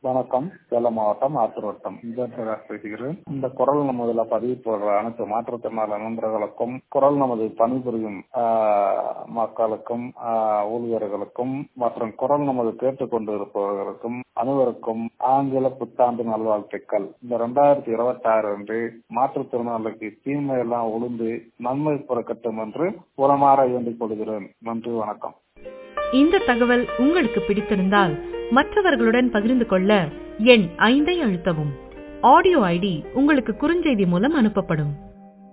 வணக்கம் சேலம் மாவட்டம் ஆத்தூர் வட்டம் விஜயபிரகாஷ் பேசுகிறேன் இந்த குரல் நமதுல பதிவு போடுற அனைத்து மாற்றுத்திறனாளி நண்பர்களுக்கும் குரல் நமது பணிபுரியும் ஆஹ், மக்களுக்கும் ஆஹ், ஊழியர்களுக்கும் மற்றும் குரல் நமது கேட்டுக்கொண்டு இருப்பவர்களுக்கும் அனைவருக்கும் ஆங்கில புத்தாண்டு நல்வாழ்த்துக்கள் இந்த ரெண்டாயிரத்தி இருபத்தி ஆறு அன்று மாற்றுத்திறனாளிக்கு தீமையெல்லாம் ஒளிந்து நன்மை பிறக்கட்டும் என்று உரமாற வேண்டிக் கொள்கிறேன் நன்றி வணக்கம் இந்த தகவல் உங்களுக்கு பிடித்திருந்தால் மற்றவர்களுடன் பகிர்ந்து கொள்ள எண் ஐந்தை அழுத்தவும் ஆடியோ ஐடி உங்களுக்கு குறுஞ்செய்தி மூலம் அனுப்பப்படும்